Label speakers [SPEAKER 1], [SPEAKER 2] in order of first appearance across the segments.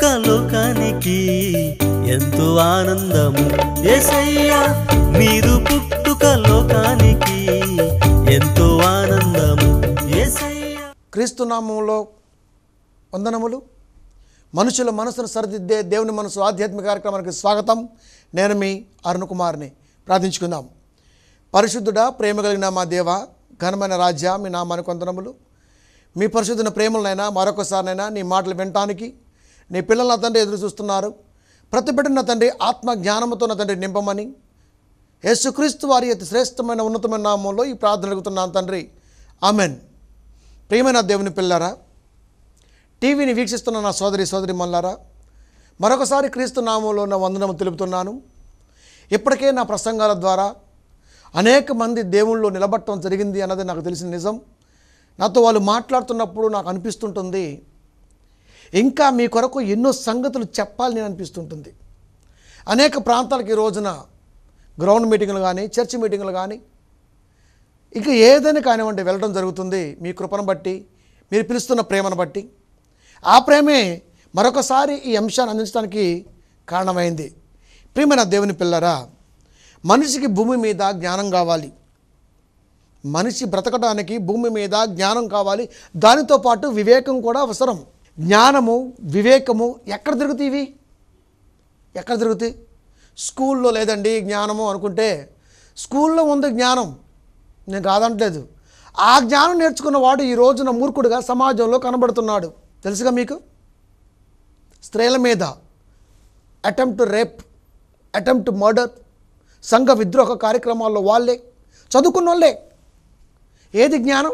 [SPEAKER 1] లోకానికి ఎంతో ఆనందము ఏసయ్యా మీరు పుట్టుక లోకానికి ఎంతో ఆనందము ఏసయ్యా
[SPEAKER 2] క్రీస్తు నామంలో వందనములు మనుషుల మనసును సరిదిద్దే దేవుని మనసు ఆధ్యాత్మిక కార్యక్రమానికి స్వాగతం నేను మీ అరుణ్ కుమార్ని ప్రార్థించుకుందాం పరిశుద్ధుడా ప్రేమ కలిగిన మా దేవ ఘనమైన రాజ్య మీ నామానికి వందనములు మీ పరిశుద్ధుని ప్రేమలనైనా మరొకసారినైనా నీ మాటలు వినటానికి నీ పిల్లలు నా తండ్రి ఎదురు చూస్తున్నారు ప్రతి బిడ్డను నా తండ్రి ఆత్మ జ్ఞానముతో నా తండ్రి నింపమని యేసుక్రీస్తు వారి అతి శ్రేష్టమైన ఉన్నతమైన నామంలో ఈ ప్రార్థన అడుగుతున్నాను తండ్రి ఆమెన్ ప్రియమైన దేవుని పిల్లారా టీవీని వీక్షిస్తున్న నా సోదరి సోదరి మల్లారా మరొకసారి క్రీస్తు నామంలో నా వందనము తెలుపుతున్నాను ఇప్పటికే నా ప్రసంగాల ద్వారా అనేక మంది దేవుళ్ళు నిలబట్టడం జరిగింది అన్నది నాకు తెలిసిన నిజం నాతో వాళ్ళు మాట్లాడుతున్నప్పుడు నాకు అనిపిస్తుంటుంది ఇంకా మీ కొరకు ఎన్నో సంగతులు చెప్పాలని అనిపిస్తుంటుంది అనేక ప్రాంతాలకు ఈ రోజున గ్రౌండ్ మీటింగులు కానీ చర్చ్ మీటింగులు కానీ ఇంకా ఏదైనా కానివ్వండి వెళ్ళడం జరుగుతుంది మీ కృపను బట్టి మీరు పిలుస్తున్న ప్రేమను బట్టి ఆ ప్రేమే మరొకసారి ఈ అంశాన్ని అందించడానికి కారణమైంది ప్రియమైన దేవుని పిల్లరా మనిషికి భూమి మీద జ్ఞానం కావాలి మనిషి బ్రతకడానికి భూమి మీద జ్ఞానం కావాలి దానితో పాటు వివేకం కూడా అవసరం జ్ఞానము వివేకము ఎక్కడ దొరుకుతాయి ఇవి ఎక్కడ దొరుకుతాయి స్కూల్లో లేదండి జ్ఞానము అనుకుంటే స్కూల్లో ఉంది జ్ఞానం నేను కాదంటలేదు ఆ జ్ఞానం నేర్చుకున్న వాడు ఈ రోజున మూర్ఖుడుగా సమాజంలో కనబడుతున్నాడు తెలుసుగా మీకు స్త్రీల మీద అటెంప్ట్ రేప్ అటెంప్ట్ మర్డర్ సంఘ విద్రోహ కార్యక్రమాల్లో వాళ్ళే చదువుకున్న వాళ్ళే ఏది జ్ఞానం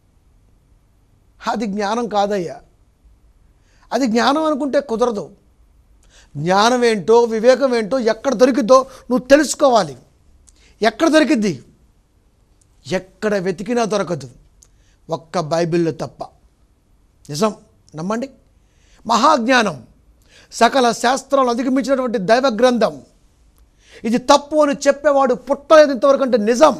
[SPEAKER 2] అది జ్ఞానం కాదయ్యా అది జ్ఞానం అనుకుంటే కుదరదు జ్ఞానం ఏంటో వివేకం ఏంటో ఎక్కడ దొరికిద్దో నువ్వు తెలుసుకోవాలి ఎక్కడ దొరికిద్ది ఎక్కడ వెతికినా దొరకదు ఒక్క బైబిల్లో తప్ప నిజం నమ్మండి మహాజ్ఞానం సకల శాస్త్రాలు అధిగమించినటువంటి దైవ గ్రంథం ఇది తప్పు అని చెప్పేవాడు పుట్టలేదు ఇంతవరకు అంటే నిజం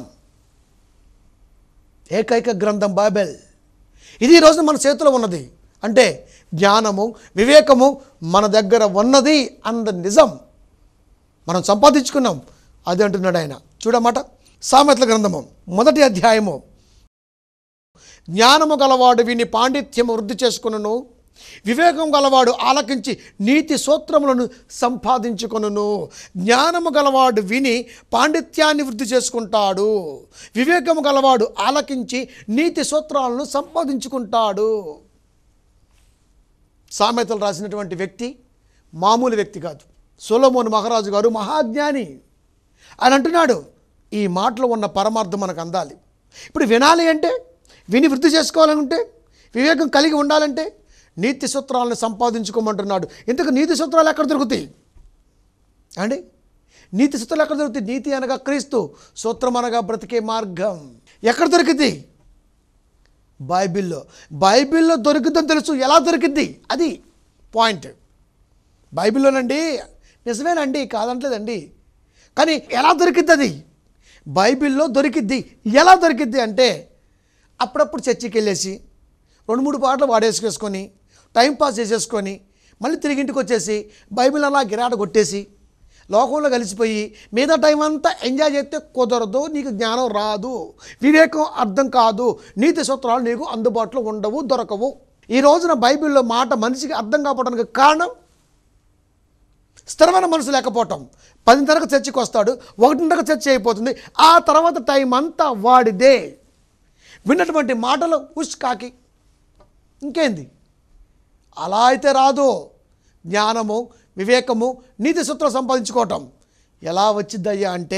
[SPEAKER 2] ఏకైక గ్రంథం బైబెల్ ఇది ఈ రోజున మన చేతిలో ఉన్నది అంటే జ్ఞానము వివేకము మన దగ్గర ఉన్నది అన్నది నిజం మనం సంపాదించుకున్నాం అది అంటున్నాడు ఆయన చూడమాట సామెతల గ్రంథము మొదటి అధ్యాయము జ్ఞానము గలవాడు విని పాండిత్యము వృద్ధి చేసుకును వివేకం గలవాడు ఆలకించి నీతి సూత్రములను సంపాదించుకొనును జ్ఞానము గలవాడు విని పాండిత్యాన్ని వృద్ధి చేసుకుంటాడు వివేకము గలవాడు ఆలకించి నీతి సూత్రాలను సంపాదించుకుంటాడు సామెతలు రాసినటువంటి వ్యక్తి మామూలు వ్యక్తి కాదు సొలమోన్ మహారాజు గారు మహాజ్ఞాని అని అంటున్నాడు ఈ మాటలో ఉన్న పరమార్థం మనకు అందాలి ఇప్పుడు వినాలి అంటే విని వృద్ధి చేసుకోవాలనుకుంటే వివేకం కలిగి ఉండాలంటే నీతి సూత్రాలను సంపాదించుకోమంటున్నాడు ఇంతకు నీతి సూత్రాలు ఎక్కడ దొరుకుతాయి అండి నీతి సూత్రాలు ఎక్కడ దొరుకుతాయి నీతి అనగా క్రీస్తు సూత్రం అనగా బ్రతికే మార్గం ఎక్కడ దొరికింది బైబిల్లో బైబిల్లో దొరికిద్దని తెలుసు ఎలా దొరికిద్ది అది పాయింట్ బైబిల్లోనండి నిజమేనండి కాదంటలేదండి కానీ ఎలా దొరికిద్ది అది బైబిల్లో దొరికిద్ది ఎలా దొరికిద్ది అంటే అప్పుడప్పుడు చర్చికి వెళ్ళేసి రెండు మూడు పాటలు వాడేసుకేసుకొని టైంపాస్ చేసేసుకొని మళ్ళీ తిరిగి ఇంటికి వచ్చేసి బైబిల్ అలా గిరాట కొట్టేసి లోకంలో కలిసిపోయి మిగతా టైం అంతా ఎంజాయ్ చేస్తే కుదరదు నీకు జ్ఞానం రాదు వివేకం అర్థం కాదు నీతి సూత్రాలు నీకు అందుబాటులో ఉండవు దొరకవు ఈ రోజున బైబిల్లో మాట మనిషికి అర్థం కాకపోవడానికి కారణం స్థిరమైన మనసు లేకపోవటం పదిన్నరకు చర్చికి వస్తాడు ఒకటిన్నరకు చర్చ అయిపోతుంది ఆ తర్వాత టైం అంతా వాడిదే విన్నటువంటి మాటలు ఉష్ కాకి ఇంకేంది అలా అయితే రాదు జ్ఞానము వివేకము నీతి సూత్రం సంపాదించుకోవటం ఎలా వచ్చిద్దయ్యా అంటే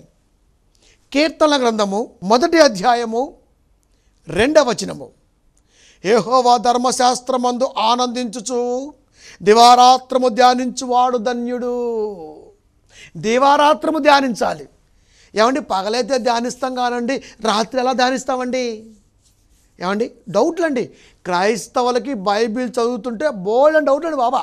[SPEAKER 2] కీర్తన గ్రంథము మొదటి అధ్యాయము రెండవ వచనము ఏహోవా ధర్మశాస్త్రమందు ఆనందించుచు దివారాత్రము ధ్యానించువాడు ధన్యుడు దివారాత్రము ధ్యానించాలి ఏమండి పగలైతే ధ్యానిస్తాం కానండి రాత్రి ఎలా ధ్యానిస్తామండి ఏమండి డౌట్లు అండి క్రైస్తవులకి బైబిల్ చదువుతుంటే బోల్డ్ అండ్ డౌట్లు అండి బాబా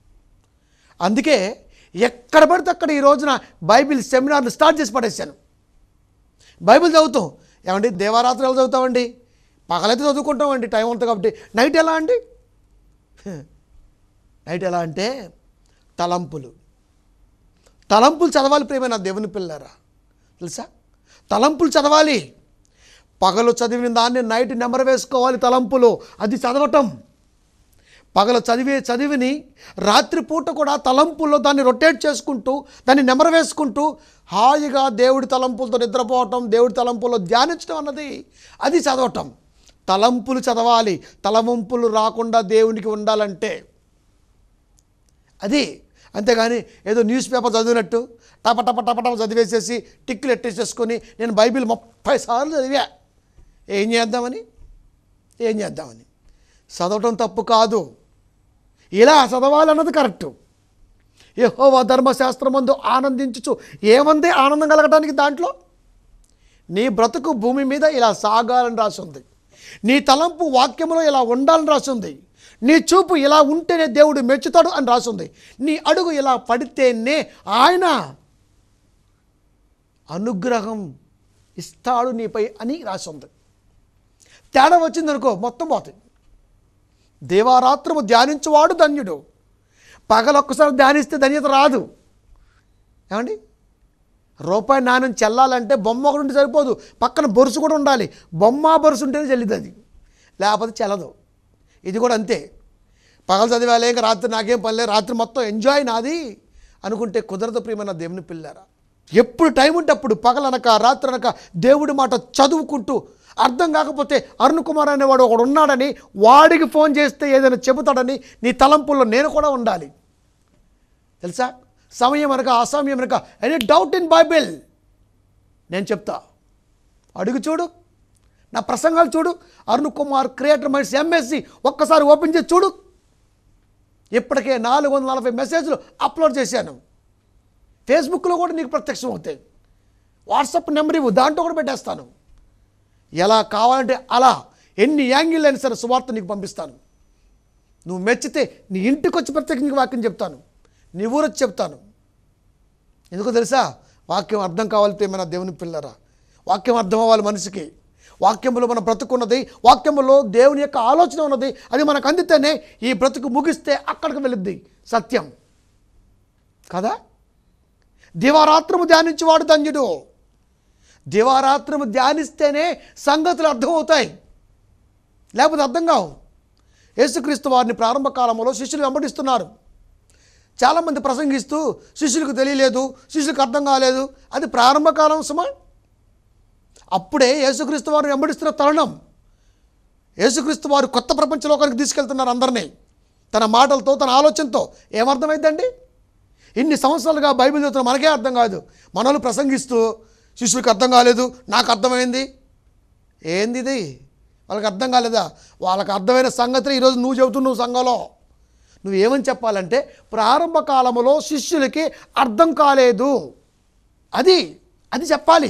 [SPEAKER 2] అందుకే ఎక్కడ పడితే అక్కడ ఈ రోజున బైబిల్ సెమినార్లు స్టార్ట్ చేసి పడేశాను బైబిల్ చదువుతాం ఏమండి దేవారాత్రి ఎలా చదువుతామండి పగలైతే చదువుకుంటామండి టైం ఉంటుంది కాబట్టి నైట్ ఎలా అండి నైట్ ఎలా అంటే తలంపులు తలంపులు చదవాలి ప్రేమైన దేవుని పిల్లరా తెలుసా తలంపులు చదవాలి పగలు చదివిన దాన్ని నైట్ నెమరు వేసుకోవాలి తలంపులు అది చదవటం పగలు చదివే చదివిని రాత్రిపూట కూడా తలంపుల్లో దాన్ని రొటేట్ చేసుకుంటూ దాన్ని నెమరు వేసుకుంటూ హాయిగా దేవుడి తలంపులతో నిద్రపోవటం దేవుడి తలంపుల్లో ధ్యానించడం అన్నది అది చదవటం తలంపులు చదవాలి తలవంపులు రాకుండా దేవునికి ఉండాలంటే అది అంతేగాని ఏదో న్యూస్ పేపర్ చదివినట్టు టప టప టప టప చదివేసేసి టిక్కులు ఎట్టేసేసుకొని నేను బైబిల్ ముప్పై సార్లు చదివా ఏం చేద్దామని ఏం చేద్దామని చదవటం తప్పు కాదు ఇలా చదవాలన్నది కరెక్టు యెహోవా ధర్మశాస్త్రం ముందు ఆనందించుచు ఏమంది ఆనందం కలగటానికి దాంట్లో నీ బ్రతుకు భూమి మీద ఇలా సాగాలని రాసి ఉంది నీ తలంపు వాక్యములో ఇలా ఉండాలని రాసి ఉంది నీ చూపు ఇలా ఉంటేనే దేవుడు మెచ్చుతాడు అని రాసి ఉంది నీ అడుగు ఇలా పడితేనే ఆయన అనుగ్రహం ఇస్తాడు నీపై అని రాసి ఉంది తేడా వచ్చిందనుకో మొత్తం పోతుంది దేవారాత్రము ధ్యానించువాడు ధన్యుడు పగలొక్కసారి ధ్యానిస్తే ధన్యత రాదు ఏమండి రూపాయి నాణ్యం చెల్లాలంటే బొమ్మ ఒకటి ఉంటే సరిపోదు పక్కన బొరుసు కూడా ఉండాలి బొమ్మ బొరుసు ఉంటేనే చెల్లిది అది లేకపోతే చెల్లదు ఇది కూడా అంతే పగలు చదివాలి ఇంకా రాత్రి నాకేం పనిలే రాత్రి మొత్తం ఎంజాయ్ నాది అనుకుంటే కుదరదు ప్రియమైన దేవుని పిల్లారా ఎప్పుడు టైం ఉంటే అప్పుడు పగలనక రాత్రి అనక దేవుడి మాట చదువుకుంటూ అర్థం కాకపోతే అరుణ్ కుమార్ అనేవాడు ఒకడు ఉన్నాడని వాడికి ఫోన్ చేస్తే ఏదైనా చెబుతాడని నీ తలంపుల్లో నేను కూడా ఉండాలి తెలుసా సమయం అనక అసమయం అనక ఎనీ డౌట్ ఇన్ బైబిల్ నేను చెప్తా అడుగు చూడు నా ప్రసంగాలు చూడు Arun Kumar creator minds MSc ఒక్కసారి ఓపెన్ చేసి చూడు ఇప్పటికే నాలుగు వందల నలభై మెసేజ్లు అప్లోడ్ చేశాను ఫేస్బుక్లో కూడా నీకు ప్రత్యక్షం అవుతాయి వాట్సాప్ నెంబర్ ఇవ్వు దాంట్లో కూడా పెట్టేస్తాను ఎలా కావాలంటే అలా ఎన్ని యాంగిల్ అయినా సరే సువార్త నీకు పంపిస్తాను నువ్వు మెచ్చితే నీ ఇంటికి వచ్చి ప్రత్యేకంగా వాక్యం చెప్తాను నీ ఊరొచ్చి చెప్తాను ఎందుకో తెలుసా వాక్యం అర్థం కావాలి ప్రేమైన దేవుని పిల్లరా వాక్యం అర్థం అవ్వాలి మనిషికి వాక్యములో మన బ్రతుకున్నది వాక్యములో దేవుని యొక్క ఆలోచన ఉన్నది అది మనకు అందితేనే ఈ బ్రతుకు ముగిస్తే అక్కడికి వెళ్ళిద్ది సత్యం కదా దివారాత్రము ధ్యానించేవాడు ధన్యుడు దివారాత్రము ధ్యానిస్తేనే సంగతులు అర్థమవుతాయి లేకపోతే అర్థం కావు యేసుక్రీస్తు వారిని ప్రారంభ కాలంలో శిష్యులు వెంబడిస్తున్నారు చాలామంది ప్రసంగిస్తూ శిష్యులకు తెలియలేదు శిష్యులకు అర్థం కాలేదు అది ప్రారంభ కాలం సుమా అప్పుడే యేసుక్రీస్తు వారిని వెంబడిస్తున్న తరుణం యేసుక్రీస్తు వారు కొత్త ప్రపంచ లోకానికి తీసుకెళ్తున్నారు అందరినీ తన మాటలతో తన ఆలోచనతో ఏమర్థమైందండి ఇన్ని సంవత్సరాలుగా బైబిల్ చదువుతున్న మనకే అర్థం కాదు మనోళ్ళు ప్రసంగిస్తూ శిష్యులకు అర్థం కాలేదు నాకు అర్థమైంది ఏంది ఇది వాళ్ళకి అర్థం కాలేదా వాళ్ళకి అర్థమైన సంగతి ఈరోజు నువ్వు చెబుతున్నావు సంఘంలో నువ్వేమని చెప్పాలంటే ప్రారంభ కాలంలో శిష్యులకి అర్థం కాలేదు అది అది చెప్పాలి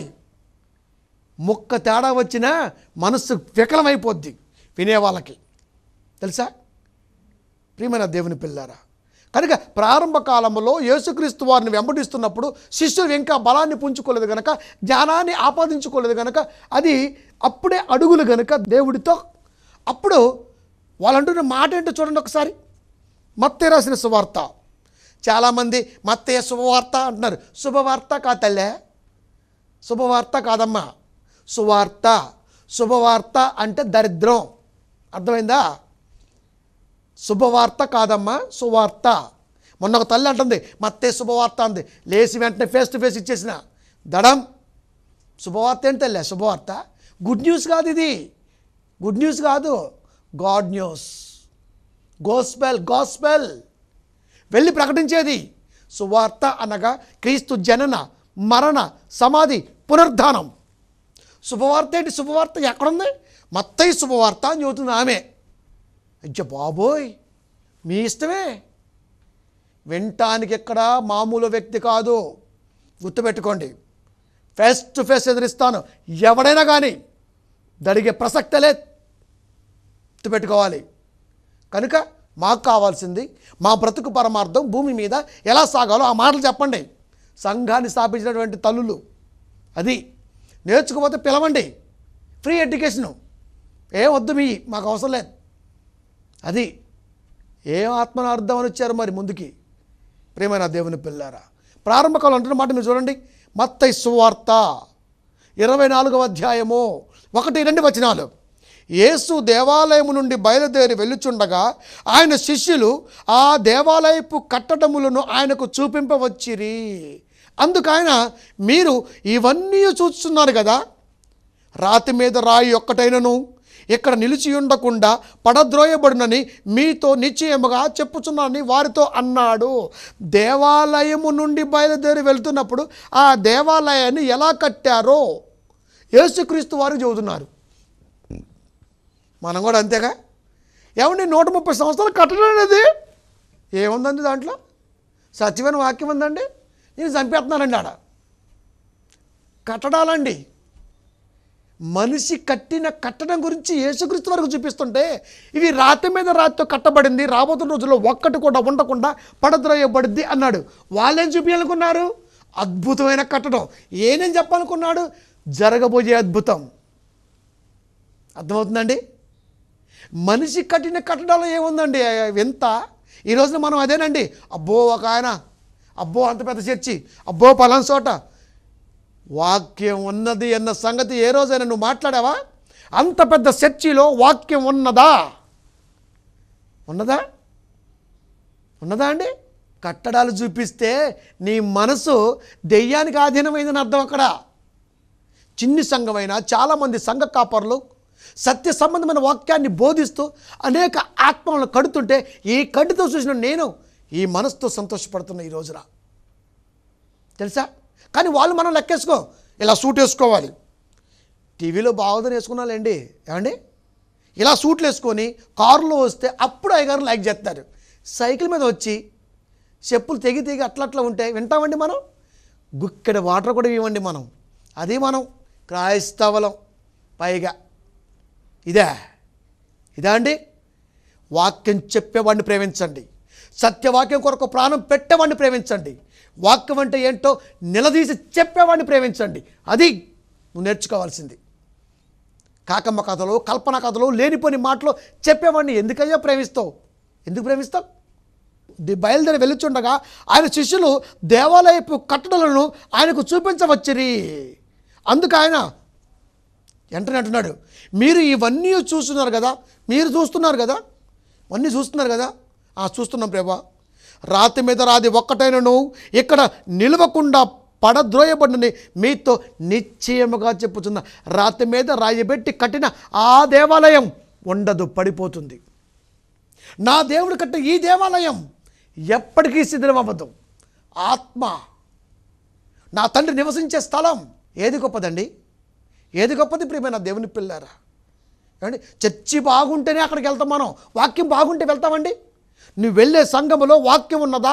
[SPEAKER 2] ముక్క తేడా వచ్చినా మనస్సు వికలమైపోద్ది వినేవాళ్ళకి తెలుసా ప్రియమైన దేవుని పిల్లారా కనుక ప్రారంభ కాలంలో యేసుక్రీస్తు వారిని వెంబడిస్తున్నప్పుడు శిష్యులు ఇంకా బలాన్ని పుంజుకోలేదు గనక జ్ఞానాన్ని ఆపాదించుకోలేదు గనక అది అప్పుడే అడుగులు గనక దేవుడితో అప్పుడు వాళ్ళంటున్న మాట ఏంటో చూడండి ఒకసారి మత్తే రాసిన సువార్త చాలామంది మత్తయ్య శుభవార్త అంటున్నారు శుభవార్త కాదు తల్లే శుభవార్త కాదమ్మా సువార్త శుభవార్త అంటే దరిద్రం అర్థమైందా శుభవార్త కాదమ్మా సువార్త మొన్న ఒక తల్లి అంటుంది మత్తే శుభవార్త అంది లేచి వెంటనే ఫేస్ టు ఫేస్ ఇచ్చేసిన దడం శుభవార్త ఏంటి తల్లి శుభవార్త గుడ్ న్యూస్ కాదు ఇది గుడ్ న్యూస్ కాదు గాడ్ న్యూస్ గోస్పెల్ గాస్పెల్ వెళ్ళి ప్రకటించేది సువార్త అనగా క్రీస్తు జనన మరణ సమాధి పునరుద్ధానం శుభవార్త ఏంటి శుభవార్త ఎక్కడుంది మత్తయి శుభవార్త అని చెబుతుంది ఆమె అయ్య బాబోయ్ మీ ఇష్టమే వినటానికి ఎక్కడ మామూలు వ్యక్తి కాదు గుర్తుపెట్టుకోండి ఫేస్ టు ఫేస్ ఎదిరిస్తాను ఎవడైనా కానీ దడిగే ప్రసక్తలే గుర్తుపెట్టుకోవాలి కనుక మాకు కావాల్సింది మా బ్రతుకు పరమార్థం భూమి మీద ఎలా సాగాలో ఆ మాటలు చెప్పండి సంఘాన్ని స్థాపించినటువంటి తల్లులు అది నేర్చుకోకపోతే పిలవండి ఫ్రీ ఎడ్యుకేషను ఏం వద్దు మీ మాకు అవసరం లేదు అది ఏం ఆత్మను అర్థం అని వచ్చారు మరి ముందుకి ప్రేమైన దేవుని పిల్లారా ప్రారంభ కాలం అంటున్న మాట మీరు చూడండి మత్తై సువార్త ఇరవై నాలుగవ అధ్యాయము ఒకటి రెండు వచనాలు యేసు దేవాలయము నుండి బయలుదేరి వెళ్ళుచుండగా ఆయన శిష్యులు ఆ దేవాలయపు కట్టడములను ఆయనకు చూపింపవచ్చిరి అందుకు ఆయన మీరు ఇవన్నీ చూస్తున్నారు కదా రాతి మీద రాయి ఒక్కటైనను ఇక్కడ నిలిచి ఉండకుండా పడద్రోయబడునని మీతో నిశ్చయముగా చెప్పుచున్నానని వారితో అన్నాడు దేవాలయము నుండి బయలుదేరి వెళ్తున్నప్పుడు ఆ దేవాలయాన్ని ఎలా కట్టారో యేసుక్రీస్తు వారు చెబుతున్నారు మనం కూడా అంతేగా ఏమండి నూట ముప్పై సంవత్సరాలు కట్టడం అనేది ఏముందండి దాంట్లో సత్యమైన వాక్యం ఉందండి నేను చంపేస్తున్నానండి ఆడ కట్టడాలండి మనిషి కట్టిన కట్టడం గురించి యేసుక్రీస్తు వరకు చూపిస్తుంటే ఇవి రాతి మీద రాతితో కట్టబడింది రాబోతున్న రోజుల్లో ఒక్కటి కూడా ఉండకుండా పడద్రోయబడింది అన్నాడు వాళ్ళేం చూపించాలనుకున్నారు అద్భుతమైన కట్టడం ఏనేం చెప్పాలనుకున్నాడు జరగబోయే అద్భుతం అర్థమవుతుందండి మనిషి కట్టిన కట్టడాలు ఏముందండి వింత ఈ రోజున మనం అదేనండి అబ్బో ఒక ఆయన అబ్బో అంత పెద్ద చర్చి అబ్బో పలానా చోట వాక్యం ఉన్నది అన్న సంగతి ఏ రోజైనా నువ్వు మాట్లాడావా అంత పెద్ద చర్చిలో వాక్యం ఉన్నదా ఉన్నదా ఉన్నదా అండి కట్టడాలు చూపిస్తే నీ మనసు దెయ్యానికి ఆధీనమైందని అర్థం అక్కడ చిన్ని సంఘమైన చాలామంది సంఘ కాపరులు సత్య సంబంధమైన వాక్యాన్ని బోధిస్తూ అనేక ఆత్మలను కడుతుంటే ఈ కడ్డుతో చూసిన నేను ఈ మనసుతో సంతోషపడుతున్నా ఈ రోజున తెలుసా కానీ వాళ్ళు మనం లెక్కేసుకో ఇలా సూట్ వేసుకోవాలి టీవీలో బాగోదని వేసుకున్నాలేండి ఏమండి ఇలా సూట్లు వేసుకొని కారులో వస్తే అప్పుడు అయ్యగారు లైక్ చేస్తారు సైకిల్ మీద వచ్చి చెప్పులు తెగి తెగి అట్లా అట్లా ఉంటే వింటామండి మనం గుక్కెడ వాటర్ కూడా ఇవ్వండి మనం అది మనం క్రైస్తవలం పైగా ఇదే ఇదా అండి వాక్యం చెప్పేవాడిని ప్రేమించండి సత్యవాక్యం కొరకు ప్రాణం పెట్టేవాడిని ప్రేమించండి వాక్యం అంటే ఏంటో నిలదీసి చెప్పేవాడిని ప్రేమించండి అది నువ్వు నేర్చుకోవాల్సింది కాకమ్మ కథలు కల్పన కథలు లేనిపోని మాటలు చెప్పేవాడిని ఎందుకయ్యా ప్రేమిస్తావు ఎందుకు ప్రేమిస్తావు ది- బయలుదేరి వెళ్ళుచుండగా ఆయన శిష్యులు దేవాలయపు కట్టడలను ఆయనకు చూపించవచ్చిరి అందుకు ఆయన వెంటనే అంటున్నాడు మీరు ఇవన్నీ చూస్తున్నారు కదా మీరు చూస్తున్నారు కదా ఇవన్నీ చూస్తున్నారు కదా ఆ చూస్తున్నాం ప్రభా రాతి మీద రాది ఒక్కటైనను ఇక్కడ నిలవకుండా పడద్రోయబడినని మీతో నిశ్చయముగా చెప్పుతున్న రాతి మీద రాయబెట్టి కట్టిన ఆ దేవాలయం ఉండదు పడిపోతుంది నా దేవుడు కట్టిన ఈ దేవాలయం ఎప్పటికీ శిథిలమవ్వదు ఆత్మ నా తండ్రి నివసించే స్థలం ఏది గొప్పదండి ఏది గొప్పది ప్రియమైన దేవుని పిల్లారా ఏమండి చర్చి బాగుంటేనే అక్కడికి వెళ్తాం మనం వాక్యం బాగుంటే వెళ్తామండి నువ్వు వెళ్ళే సంఘములో వాక్యం ఉన్నదా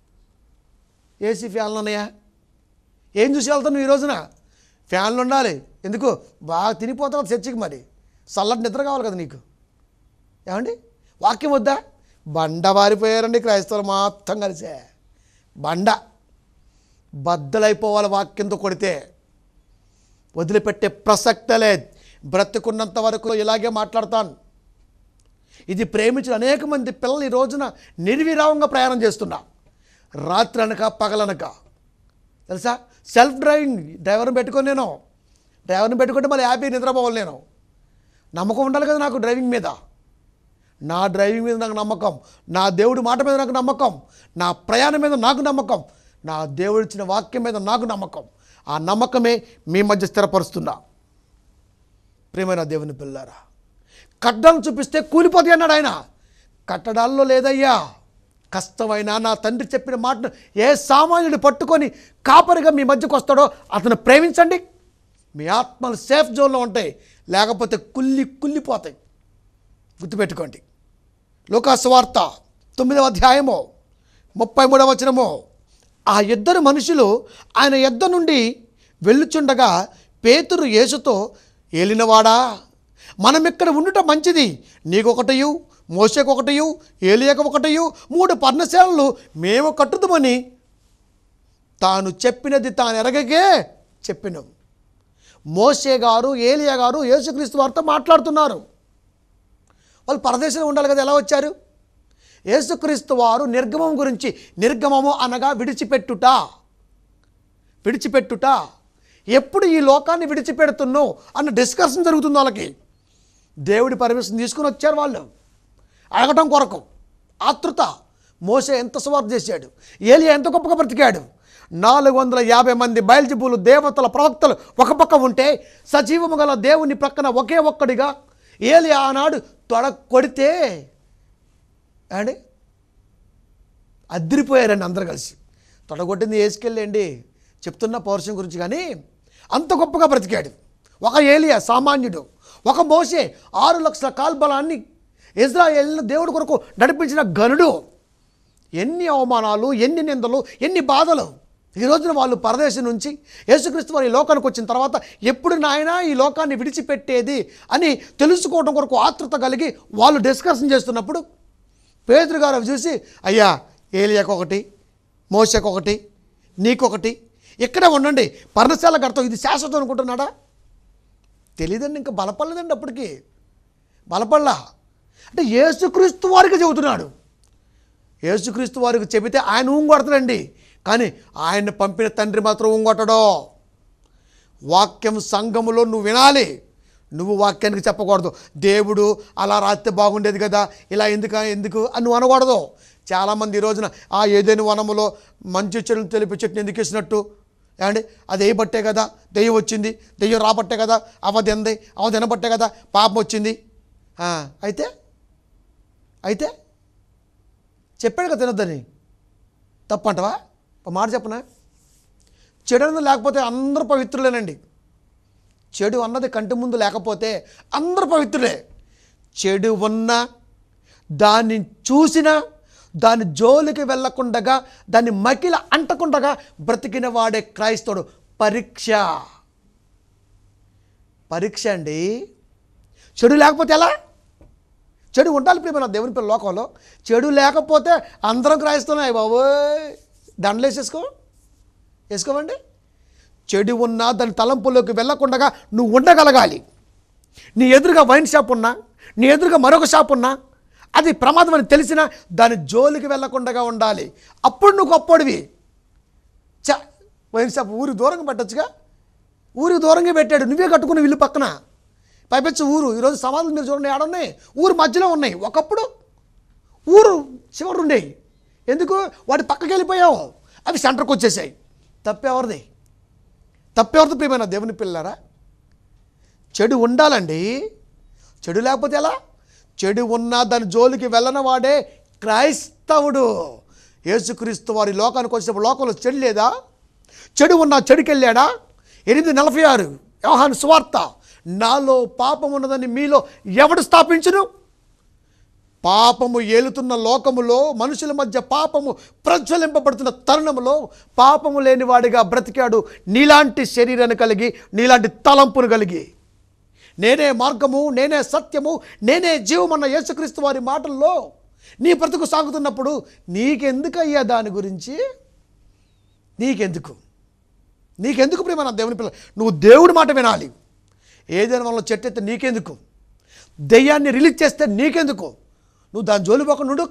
[SPEAKER 2] ఏసీ ఫ్యాన్లు ఉన్నాయా ఏం చూసి వెళ్తావు నువ్వు ఈ రోజున ఫ్యాన్లు ఉండాలి ఎందుకు బాగా తినిపోతావు చర్చికి మరి చల్లటి నిద్ర కావాలి కదా నీకు ఏమండి వాక్యం వద్దా బండ వారిపోయారండి క్రైస్తవులు మొత్తం కలిసే బండ బద్దలైపోవాలి వాక్యంతో కొడితే వదిలిపెట్టే ప్రసక్తే లేదు బ్రతుకున్నంత వరకు ఇలాగే మాట్లాడతాను ఇది ప్రేమించిన అనేక మంది పిల్లలు ఈ రోజున నిర్విరామంగా ప్రయాణం చేస్తున్నా రాత్రి అనక పగలనక తెలుసా సెల్ఫ్ డ్రైవింగ్ డ్రైవర్ని పెట్టుకొని నేను డ్రైవర్ని పెట్టుకుంటే మళ్ళీ హ్యాపీ నిద్రపోవాలి నేను నమ్మకం ఉండాలి కదా నాకు డ్రైవింగ్ మీద నా డ్రైవింగ్ మీద నాకు నమ్మకం నా దేవుడి మాట మీద నాకు నమ్మకం నా ప్రయాణం మీద నాకు నమ్మకం నా దేవుడు ఇచ్చిన వాక్యం మీద నాకు నమ్మకం ఆ నమ్మకమే మీ మధ్య స్థిరపరుస్తున్నా ప్రియమైన దేవుని పిల్లారా కట్టడం చూపిస్తే కూలిపోతాయి అన్నాడు ఆయన కట్టడాల్లో లేదయ్యా కష్టమైన నా తండ్రి చెప్పిన మాటను ఏ సామాన్యుడు పట్టుకొని కాపరిగా మీ మధ్యకు వస్తాడో అతను ప్రేమించండి మీ ఆత్మలు సేఫ్ జోన్లో ఉంటాయి లేకపోతే కుల్లి కుల్లిపోతాయి గుర్తుపెట్టుకోండి లోకాసువార్త తొమ్మిదవ అధ్యాయము ముప్పై మూడవ వచనము ఆ ఇద్దరు మనుషులు ఆయన యొద్ద నుండి వెళ్ళుచుండగా పేతురు యేసుతో ఏలినవాడా మనం ఇక్కడ ఉండుట మంచిది నీకొకటయు మోసకొకటయు ఏలియకు ఒకటయు మూడు పర్ణశాలలు మేము కట్టుదామని తాను చెప్పినది తాను ఎరగకే చెప్పినాం మోసే గారు ఏలియా గారు యేసుక్రీస్తు వారితో మాట్లాడుతున్నారు వాళ్ళు పరదేశంలో ఉండాలి కదా ఎలా వచ్చారు యేసుక్రీస్తు వారు నిర్గమం గురించి నిర్గమము అనగా విడిచిపెట్టుట విడిచిపెట్టుట ఎప్పుడు ఈ లోకాన్ని విడిచిపెడుతున్నావు అన్న డిస్కషన్ జరుగుతుంది వాళ్ళకి దేవుడి పర్మిషన్ తీసుకుని వచ్చారు వాళ్ళు అడగటం కొరకు ఆతృత మోసే ఎంత సువార్త చేశాడు ఏలియా ఎంత గొప్పగా బ్రతికాడు నాలుగు వందల యాభై మంది బయల్జిబులు దేవతల ప్రవక్తలు ఒక పక్క ఉంటే సజీవము గల దేవుని ప్రక్కన ఒకే ఒక్కడిగా ఏలియా ఆనాడు తొడ కొడితే అండి అద్దరిపోయారండి అందరు కలిసి తొడగొట్టింది వేసుకెళ్ళండి చెప్తున్న పౌరుషం గురించి కానీ అంత గొప్పగా బ్రతికాడు ఒక ఏలియా సామాన్యుడు ఒక మోసే ఆరు లక్షల కాల్బలాన్ని ఇజ్రాయేల్ను దేవుడి కొరకు నడిపించిన గనుడు ఎన్ని అవమానాలు ఎన్ని నిందలు ఎన్ని బాధలు ఈ రోజున వాళ్ళు పరదేశం నుంచి యేసుక్రీస్తు వారి ఈ లోకానికి వచ్చిన తర్వాత ఎప్పుడు నాయన ఈ లోకాన్ని విడిచిపెట్టేది అని తెలుసుకోవడం కొరకు ఆతృత కలిగి వాళ్ళు డిస్కషన్ చేస్తున్నప్పుడు పేదరు గారు అవి చూసి అయ్యా ఏలియాకు ఒకటి మోసకు ఒకటి నీకొకటి ఇక్కడే ఉండండి పర్ణశాల కడతాం ఇది శాశ్వతం అనుకుంటున్నాడా తెలియదండి ఇంకా బలపడలేదండి అప్పటికి బలపడలా అంటే యేసుక్రీస్తు వారికి చెబుతున్నాడు యేసుక్రీస్తు వారికి చెబితే ఆయన ఊంగొడతాడండి కానీ ఆయన పంపిన తండ్రి మాత్రం ఊంగొట్టడో వాక్యం సంఘములో నువ్వు వినాలి నువ్వు వాక్యానికి చెప్పకూడదు దేవుడు అలా రాస్తే బాగుండేది కదా ఇలా ఎందుకు ఎందుకు అని నువ్వు అనకూడదు చాలామంది ఈ రోజున ఆ ఏదైనా వనములో మంచి చెడులు తెలిపి చెట్టుని ఎందుకు ఇచ్చినట్టు ఏమండి అది వేయబట్టే కదా దెయ్యం వచ్చింది దెయ్యం రాబట్టే కదా అవ తింది అవ తినబట్టే కదా పాపం వచ్చింది ఆ, అయితే అయితే చెప్పాడు కదా తినొద్దని తప్పంటవా ఒక మాట చెప్పనా చెడు అన్నది లేకపోతే అందరూ పవిత్రులేనండి చెడు అన్నది కంటి ముందు లేకపోతే అందరూ పవిత్రులే చెడు ఉన్నా దాన్ని చూసినా దాని జోలికి వెళ్ళకుండగా దాన్ని మకిల అంటకుండగా బ్రతికిన వాడే క్రైస్తవుడు పరీక్ష పరీక్ష అండి చెడు లేకపోతే ఎలా చెడు ఉండాలి ప్రియమైన దేవుని పిల్ల లోకంలో చెడు లేకపోతే అందరం క్రైస్తున్నాయి బాబోయ్ దండలు వేసేసుకో వేసుకోమండి చెడు ఉన్నా దాని తలంపులోకి వెళ్ళకుండా నువ్వు ఉండగలగాలి నీ ఎదురుగా వైన్ షాప్ ఉన్నా నీ ఎదురుగా మరొక షాప్ ఉన్నా అది ప్రమాదం అని తెలిసినా దాని జోలికి వెళ్ళకుండా ఉండాలి అప్పుడు నువ్వు గొప్పడివి చ వైన్ షాప్ ఊరికి దూరంగా పెట్టొచ్చుగా ఊరికి దూరంగా పెట్టాడు నువ్వే కట్టుకున్న ఇల్లు పక్కన పైపెచ్చు ఊరు ఈరోజు సమాధులు మీరు చూడండి ఏడున్నాయి ఊరు మధ్యలో ఉన్నాయి ఒకప్పుడు ఊరు చివరి ఉండేవి ఎందుకు వాటి పక్కకి వెళ్ళిపోయావు అవి సెంటర్కి వచ్చేసాయి తప్పెవరిది తప్పెవరిది ప్రియమైన దేవుని పిల్లరా చెడు ఉండాలండి చెడు లేకపోతే ఎలా చెడు ఉన్నా దాని జోలికి వెళ్ళని వాడే క్రైస్తవుడు యేసుక్రీస్తు వారి లోకానికి వచ్చినప్పుడు లోకంలో చెడు లేదా చెడు ఉన్నా చెడుకి వెళ్ళాడా ఎనిమిది నలభై ఆరు వ్యవహాన్ సువార్త నాలో పాపం ఉన్నదని మీలో ఎవడు స్థాపించును పాపము ఏలుతున్న లోకములో మనుషుల మధ్య పాపము ప్రజ్వలింపబడుతున్న తరుణములో పాపము లేనివాడిగా బ్రతికాడు నీలాంటి శరీరాన్ని కలిగి నీలాంటి తలంపును కలిగి నేనే మార్గము నేనే సత్యము నేనే జీవమన్న యేసుక్రీస్తు వారి మాటల్లో నీ బ్రతుకు సాగుతున్నప్పుడు నీకెందుకయ్యా దాని గురించి నీకెందుకు నీకెందుకు ప్రేమ నా దేవుని పిల్ల నువ్వు దేవుడి మాట వినాలి ఏదైనా వల్ల చెట్టు ఎత్తే నీకెందుకు దెయ్యాన్ని రిలీజ్ చేస్తే నీకెందుకు నువ్వు దాని జోలి పోకుండా ఉండు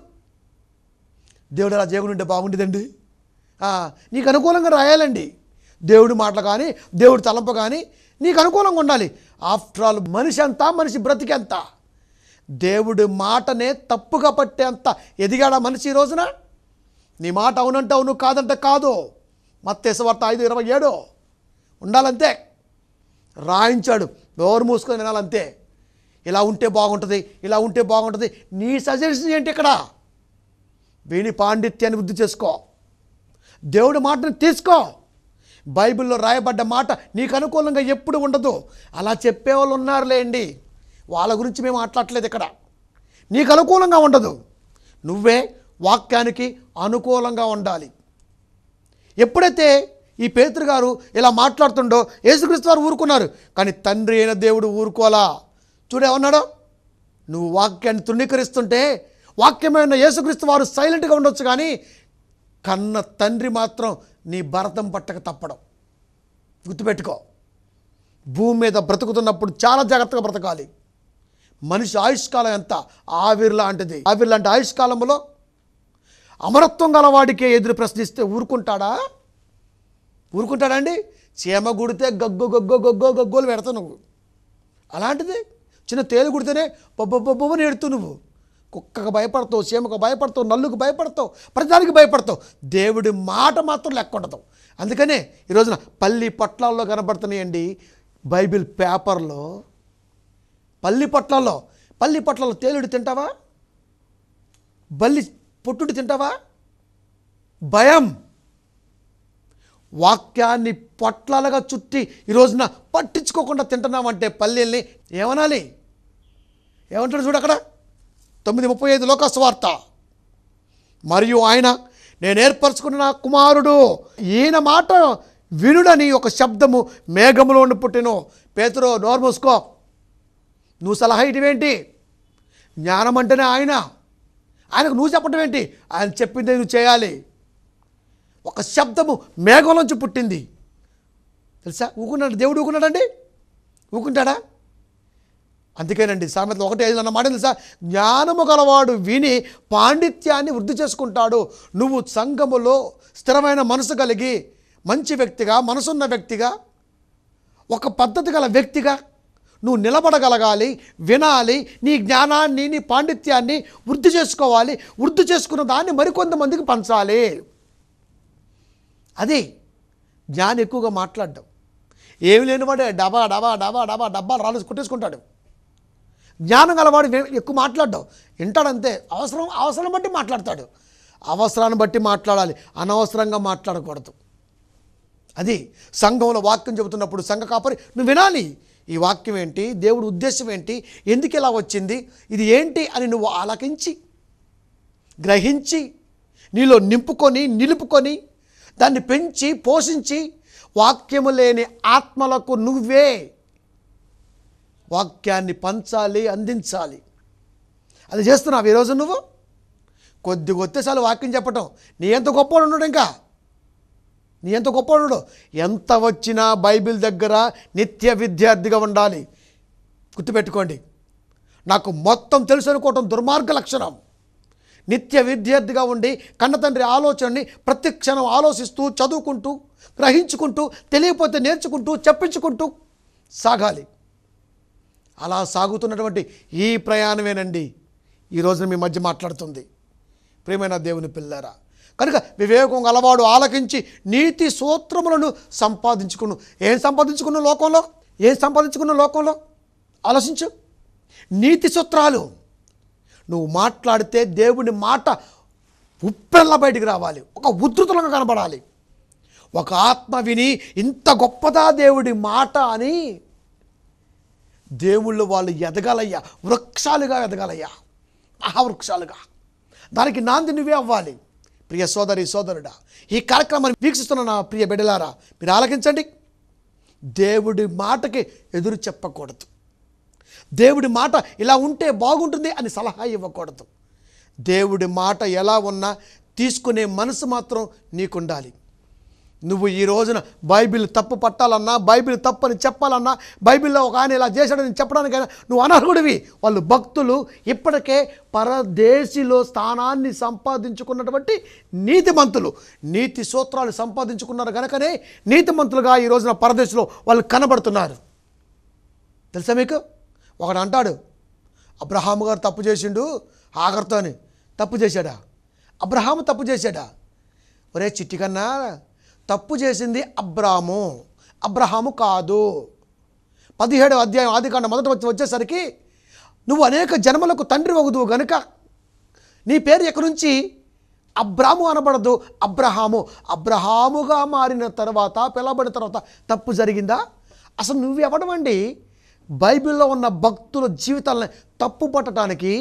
[SPEAKER 2] దేవుడు అలా చేయకుండా ఉంటే బాగుండేదండి ఆ, నీకు అనుకూలంగా రాయాలండి దేవుడి మాటలు కానీ దేవుడి తలంపు కానీ నీకు అనుకూలంగా ఉండాలి ఆఫ్టర్ ఆల్ మనిషి అంతా మనిషి బ్రతికెంత దేవుడి మాటనే తప్పుగా పట్టేంత ఎదిగాడా మనిషి ఈ రోజున నీ మాట అవునంటే అవును కాదంటే కాదు మత్తేసవార్త ఐదు ఇరవై ఏడు ఉండాలంతే రాయించాడు నోరు మూసుకొని వినాలంతే ఇలా ఉంటే బాగుంటుంది ఇలా ఉంటే బాగుంటుంది నీ సజెషన్ ఏంటి ఇక్కడ వీని పాండిత్యాన్ని వృద్ధి చేసుకో దేవుడి మాటను తీసుకో బైబిల్లో రాయబడ్డ మాట నీకు అనుకూలంగా ఎప్పుడు ఉండదు అలా చెప్పేవాళ్ళు ఉన్నారులేండి వాళ్ళ గురించి మేము మాట్లాడట్లేదు ఇక్కడ నీకు అనుకూలంగా ఉండదు నువ్వే వాక్యానికి అనుకూలంగా ఉండాలి ఎప్పుడైతే ఈ పేతురు గారు ఇలా మాట్లాడుతుండో యేసుక్రీస్తు వారు ఊరుకున్నారు కానీ తండ్రి అయిన దేవుడు ఊరుకోలా చూడేమన్నాడు నువ్వు వాక్యాన్ని తృణీకరిస్తుంటే వాక్యమైన యేసుక్రీస్తు వారు సైలెంట్గా ఉండొచ్చు కానీ కన్న తండ్రి మాత్రం నీ భరతం పట్టక తప్పడం గుర్తుపెట్టుకో భూమి మీద బ్రతుకుతున్నప్పుడు చాలా జాగ్రత్తగా బ్రతకాలి మనిషి ఆయుష్కాలం ఎంత ఆవిరి లాంటిది ఆవిరి లాంటి ఆయుష్కాలంలో అమరత్వం గలవాడికే ఎదురు ప్రశ్నిస్తే ఊరుకుంటాడా ఊరుకుంటాడా అండి చీమ గుడితే గగ్గు గగ్గో గగ్గో గగ్గోలు పెడతావు నువ్వు అలాంటిది చిన్న తేలు కుడితేనే బొబ్బొబ్బొబ్బని ఎడుతూ నువ్వు కుక్కకు భయపడతావు చీమకు భయపడతావు నల్లుకు భయపడతావు ప్రతిదానికి భయపడతావు దేవుడి మాట మాత్రం లెక్క ఉండదు అందుకనే ఈ రోజున పల్లి పొట్లాల్లో కనబడుతున్నాయండి బైబిల్ పేపర్లో పల్లి పొట్లాల్లో పల్లి పొట్లాల్లో తేలుడు తింటావా బల్లి పొట్టుడు తింటావా భయం వాక్యాన్ని పొట్లాలుగా చుట్టి ఈ రోజున పట్టించుకోకుండా తింటున్నామంటే పల్లెల్ని ఏమనాలి ఏమంటాడు చూడు అక్కడ తొమ్మిది ముప్పై ఐదు లోకస్వార్త మరియు ఆయన నేను ఏర్పరచుకున్న నా కుమారుడు ఈయన మాట వినుడని ఒక శబ్దము మేఘములో ఉండి పుట్టిను పేతురో నోరు మూసుకో నువ్వు సలహా ఇటువేంటి జ్ఞానం అంటేనే ఆయన ఆయనకు నువ్వు చెప్పడం ఏంటి ఆయన చెప్పింది నువ్వు చేయాలి ఒక శబ్దము మేఘంలోంచి పుట్టింది తెలుసా ఊకున్నాడు దేవుడు ఊకున్నాడండి ఊకుంటాడా అందుకేనండి సామెతలు ఒకటి ఐదు అన్న మాట తెలుసా జ్ఞానము గలవాడు విని పాండిత్యాన్ని వృద్ధి చేసుకుంటాడు నువ్వు సంఘములో స్థిరమైన మనసు కలిగి మంచి వ్యక్తిగా మనసున్న వ్యక్తిగా ఒక పద్ధతి గల వ్యక్తిగా నువ్వు నిలబడగలగాలి వినాలి నీ జ్ఞానాన్ని నీ పాండిత్యాన్ని వృద్ధి చేసుకోవాలి వృద్ధి చేసుకున్న దాన్ని మరికొంతమందికి పంచాలి అది జ్ఞానం ఎక్కువగా మాట్లాడడం ఏమి లేనివాడే డబా డబా డబా డబా డబ్బాలు రాళ్ళు కొట్టేసుకుంటాడు జ్ఞానం గలవాడు వే- ఎక్కువ మాట్లాడడం వింటాడంతే అవసరం అవసరం బట్టి మాట్లాడతాడు అవసరాన్ని బట్టి మాట్లాడాలి అనవసరంగా మాట్లాడకూడదు అది సంఘంలో వాక్యం చెబుతున్నప్పుడు సంఘ కాపరి నువ్వు వినాలి ఈ వాక్యం ఏంటి దేవుడి ఉద్దేశం ఏంటి ఎందుకు ఇలా వచ్చింది ఇది ఏంటి అని నువ్వు ఆలకించి గ్రహించి నీలో నింపుకొని నిలుపుకొని దాన్ని పెంచి పోషించి వాక్యము లేని ఆత్మలకు నువ్వే వాక్యాన్ని పంచాలి అందించాలి అది చేస్తున్నావు ఈరోజు నువ్వు కొద్ది కొత్తసార్లు వాక్యం చెప్పటం నీ ఎంత గొప్పవాడు ఉన్నాడు ఇంకా నీ ఎంత గొప్పవాడు ఉన్నాడు. ఎంత వచ్చినా బైబిల్ దగ్గర నిత్య విద్యార్థిగా ఉండాలి గుర్తుపెట్టుకోండి నాకు మొత్తం తెలుసు అనుకోవటం దుర్మార్గ లక్షణం నిత్య విద్యార్థిగా ఉండి కన్నతండ్రి ఆలోచనని ప్రతి క్షణం ఆలోచిస్తూ చదువుకుంటూ గ్రహించుకుంటూ తెలియకపోతే నేర్చుకుంటూ చెప్పించుకుంటూ సాగాలి అలా సాగుతున్నటువంటి ఈ ప్రయాణమేనండి ఈ రోజున మీ మధ్య మాట్లాడుతుంది ప్రియమైన దేవుని పిల్లారా కనుక వివేకం గలవాడు ఆలకించి నీతి సూత్రములను సంపాదించుకును ఏం సంపాదించుకున్న లోకంలో ఏం సంపాదించుకున్న లోకంలో ఆలోచించు నీతి సూత్రాలు నువ్వు మాట్లాడితే దేవుని మాట ఉప్పెల్ల బయటికి రావాలి ఒక ఉద్ధృతులంగా కనబడాలి ఒక ఆత్మ విని ఇంత గొప్పదా దేవుడి మాట అని దేవుళ్ళు వాళ్ళు ఎదగాలయ్యా వృక్షాలుగా ఎదగాలయ్యా మహావృక్షాలుగా దానికి నాంది నువ్వే అవ్వాలి ప్రియ సోదరి సోదరుడా ఈ కార్యక్రమాన్ని వీక్షిస్తున్న నా ప్రియ బిడ్డలారా మీరు ఆలకించండి దేవుడి మాటకి ఎదురు చెప్పకూడదు దేవుడి మాట ఇలా ఉంటే బాగుంటుంది అని సలహా ఇవ్వకూడదు దేవుడి మాట ఎలా ఉన్నా తీసుకునే మనసు మాత్రం నీకుండాలి నువ్వు ఈ రోజున బైబిల్ తప్పు పట్టాలన్నా బైబిల్ తప్పు అని చెప్పాలన్నా బైబిల్లో ఒక ఆయన ఇలా చేశాడని చెప్పడానికైనా నువ్వు అనర్హుడివి వాళ్ళు భక్తులు ఇప్పటికే పరదేశిలో స్థానాన్ని సంపాదించుకున్నటువంటి నీతిమంతులు నీతి సూత్రాలు సంపాదించుకున్నారు కనుకనే నీతిమంతులుగా ఈ రోజున పరదేశంలో వాళ్ళు కనబడుతున్నారు తెలుసా మీకు ఒకడు అంటాడు అబ్రహాము గారు తప్పు చేసిండు ఆఖరితోని తప్పు చేశాడా అబ్రహాము తప్పు చేశాడా ఒరే చిట్టి కన్నా తప్పు చేసింది అబ్రాము అబ్రహాము కాదు పదిహేడవ అధ్యాయం ఆదికాండ మొదట వచ్చి వచ్చేసరికి నువ్వు అనేక జన్మలకు తండ్రి వగుదువు గనుక నీ పేరు ఎక్కడి నుంచి అబ్రాము అనబడదు అబ్రహాము అబ్రహాముగా మారిన తర్వాత పిలవబడిన తర్వాత తప్పు జరిగిందా అసలు నువ్వెవడమండి బైబిల్లో ఉన్న భక్తుల జీవితాలను తప్పు పట్టడానికి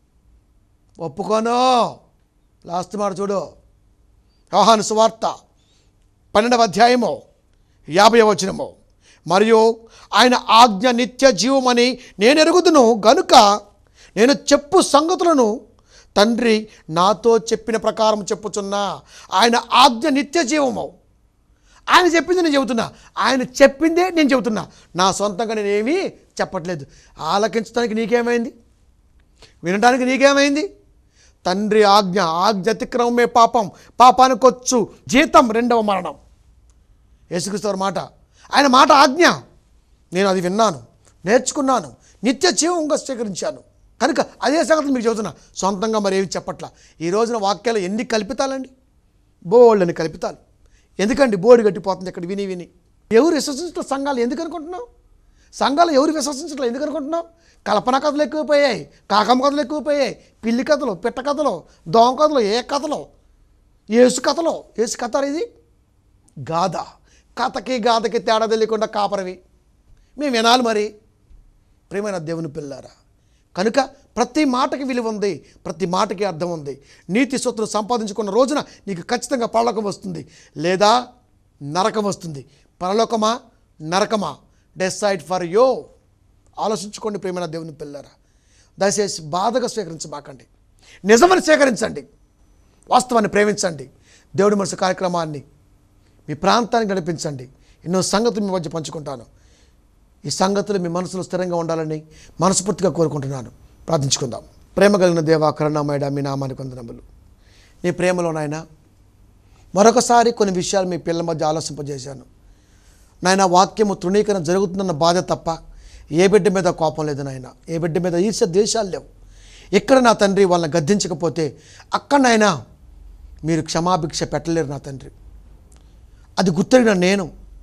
[SPEAKER 2] ఒప్పుకోను లాస్ట్ మాట చూడు యోహాను సువార్త పన్నెండవ అధ్యాయము యాభై వచనము మరియు ఆయన ఆజ్ఞ నిత్య జీవమని నేను ఎరుగుదును గనుక నేను చెప్పు సంగతులను తండ్రి నాతో చెప్పిన ప్రకారం చెప్పుచున్నా ఆయన ఆజ్ఞ నిత్య జీవము ఆయన చెప్పింది నేను చెబుతున్నా ఆయన చెప్పిందే నేను చెబుతున్నా నా సొంతంగా నేనేమీ చెప్పట్లేదు ఆలకించడానికి నీకేమైంది వినడానికి నీకేమైంది తండ్రి ఆజ్ఞ ఆజ్ఞ అతిక్రమమే పాపం పాపానికి వచ్చు జీతం రెండవ మరణం యేసుక్రీస్తు వారి మాట ఆయన మాట ఆజ్ఞ నేను అది విన్నాను నేర్చుకున్నాను నిత్య జీవంగా స్వీకరించాను కనుక అదే సంగతి మీకు చెబుతున్నా సొంతంగా మరి ఏమి చెప్పట్లా ఈ రోజున వాక్యాలు ఎన్ని కల్పితాలండి బోళ్ళని కల్పితాలు ఎందుకండి బోర్డు గట్టిపోతుంది ఇక్కడ విని విని ఎవరు విశ్వసించట్ల సంఘాలు ఎందుకు అనుకుంటున్నావు సంఘాలు ఎవరు విశ్వసించట్లే ఎందుకు అనుకుంటున్నావు కల్పన కథలు ఎక్కువైపోయాయి కాకమ్మ కథలు ఎక్కువైపోయాయి పిల్లి కథలు పిట్ట కథలు దోమ కథలు ఏ కథలు ఏసు కథలు ఏసు కథ ఇది గాథ కథకి గాథకి తేడా తెలియకుండా కాపరవి మేము వినాలి మరి ప్రేమైన దేవుని పిల్లారా కనుక ప్రతి మాటకి విలువ ఉంది ప్రతి మాటకి అర్థం ఉంది నీతి సొత్తును సంపాదించుకున్న రోజున నీకు ఖచ్చితంగా పరలోకం వస్తుంది లేదా నరకం వస్తుంది పరలోకమా నరకమా డెసైడ్ ఫర్ యో ఆలోచించుకోండి ప్రేమైన దేవుని పిల్లారా దయచేసి బాధగా స్వీకరించబాకండి నిజమని స్వీకరించండి వాస్తవాన్ని ప్రేమించండి దేవుడి మనసు కార్యక్రమాన్ని మీ ప్రాంతానికి నడిపించండి ఎన్నో సంగతులు మీ మధ్య పంచుకుంటాను ఈ సంగతులు మీ మనసులో స్థిరంగా ఉండాలని మనస్ఫూర్తిగా కోరుకుంటున్నాను ప్రార్థించుకుందాం ప్రేమ కలిగిన దేవా కరుణామయడ మీ నామానికి వందనములు నీ ప్రేమలో నాయన మరొకసారి కొన్ని విషయాలు మీ పిల్లల మధ్య ఆలోచింపజేశాను నాయన వాక్యము తృణీకరణ జరుగుతుందన్న బాధ తప్ప ఏ బిడ్డ మీద కోపం లేదు నాయన ఏ బిడ్డ మీద ఈర్ష్య దేశాలు లేవు ఎక్కడ నా తండ్రి వాళ్ళని గద్దించకపోతే అక్కడనైనా మీరు క్షమాభిక్ష పెట్టలేరు నా తండ్రి అది గుర్తెరిగిన నేను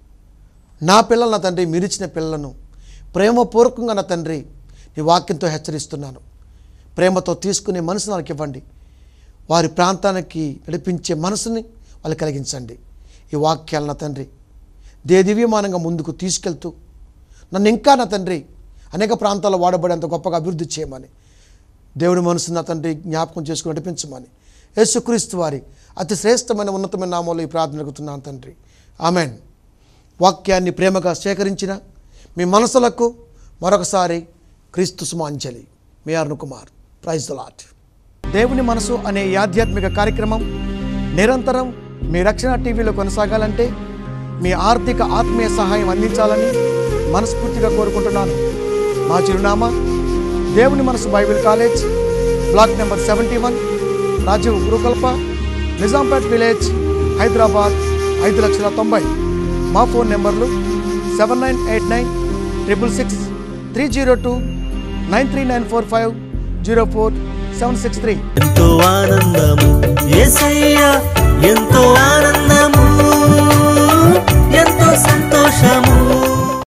[SPEAKER 2] నా పిల్లలు నా తండ్రి మీరిచ్చిన పిల్లలను ప్రేమపూర్వకంగా నా తండ్రి నీ వాక్యంతో హెచ్చరిస్తున్నాను ప్రేమతో తీసుకునే మనసు నాకు ఇవ్వండి వారి ప్రాంతానికి నడిపించే మనసుని వాళ్ళు కలిగించండి ఈ వాక్యాలు నా తండ్రి దే దివ్యమానంగా ముందుకు తీసుకెళ్తూ నన్ను ఇంకా నా తండ్రి అనేక ప్రాంతాల్లో వాడబడేంత గొప్పగా అభివృద్ధి చేయమని దేవుడి మనసు నా తండ్రి జ్ఞాపకం చేసుకుని నడిపించమని యేసుక్రీస్తు వారి అతి శ్రేష్టమైన ఉన్నతమైన నామంలో ఈ ప్రార్థన అడుగుతున్నాను తండ్రి ఆమెన్ వాక్యాన్ని ప్రేమగా సేకరించిన మీ మనసులకు మరొకసారి క్రీస్తు సుమాంజలి మీ Arun Kumar praise the Lord దేవుని మనసు అనే ఈ ఆధ్యాత్మిక కార్యక్రమం నిరంతరం మీ రక్షణ టీవీలో కొనసాగాలంటే మీ ఆర్థిక ఆత్మీయ సహాయం అందించాలని మనస్ఫూర్తిగా కోరుకుంటున్నాను మా చిరునామా దేవుని మనసు Bible college block number seventy one Rajiv Gurukalpa Nizampet village Hyderabad ఐదు లక్షల తొంభై మా ఫోన్ నెంబర్లు seven nine eight nine triple six three zero two nine three nine four five zero four seven six three
[SPEAKER 1] ఎంతో ఆనందము ఏసయ్యా ఎంతో ఆనందము ఎంతో సంతోషము